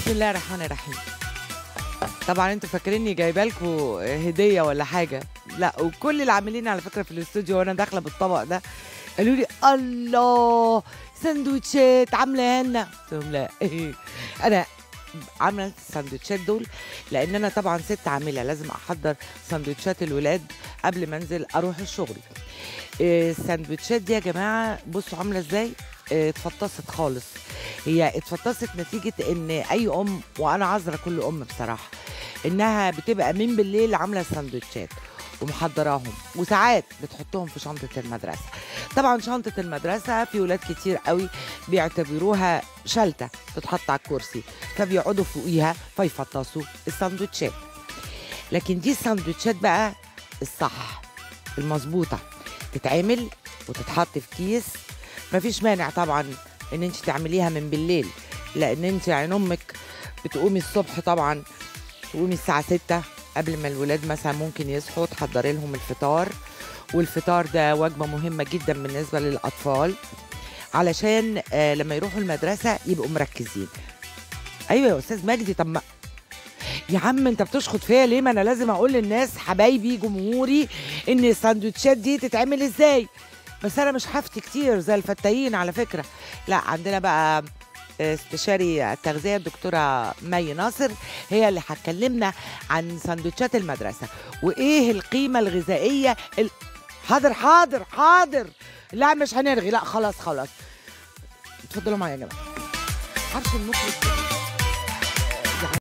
بسم الله الرحمن الرحيم طبعا انتوا فاكريني جايبه لكم هديه ولا حاجه لا وكل العاملين على فكره في الاستوديو وانا داخله بالطبق ده قالوا لي الله سندوتشات عامله هنا قلت لهم لا انا عامله السندوتشات دول لان انا طبعا ست عامله لازم احضر سندوتشات الولاد قبل ما انزل اروح الشغل إيه، السندوتشات دي يا جماعه بصوا عامله ازاي إيه، اتفطست خالص هي اتفطست نتيجه ان اي ام وانا عذره كل ام بصراحه انها بتبقى من بالليل عامله سندوتشات ومحضراهم وساعات بتحطهم في شنطه المدرسه طبعا شنطه المدرسه في ولاد كتير قوي بيعتبروها شلته تتحط على الكرسي فبيقعدوا فوقيها فيفطسوا السندوتشات لكن دي السندوتشات بقى الصح المظبوطه تتعمل وتتحط في كيس مفيش مانع طبعا ان انت تعمليها من بالليل لان انت عين امك بتقومي الصبح طبعا تقومي الساعه 6 قبل ما الولاد مثلا ممكن يصحوا تحضري لهم الفطار والفطار ده وجبه مهمه جدا بالنسبه للاطفال علشان آه لما يروحوا المدرسه يبقوا مركزين ايوه يا استاذ مجدي طب ما يا عم انت بتشخط فيا ليه ما انا لازم اقول للناس حبايبي جمهوري ان الساندوتشات دي تتعمل ازاي بس انا مش هفتي كتير زي الفتايين على فكره لا عندنا بقى استشاري التغذيه الدكتوره مي ناصر هي اللي هتكلمنا عن سندوتشات المدرسه وايه القيمه الغذائيه ال... حاضر حاضر حاضر لا مش هنرغي لا خلاص خلاص اتفضلوا معايا يا جماعه عارفه المخرج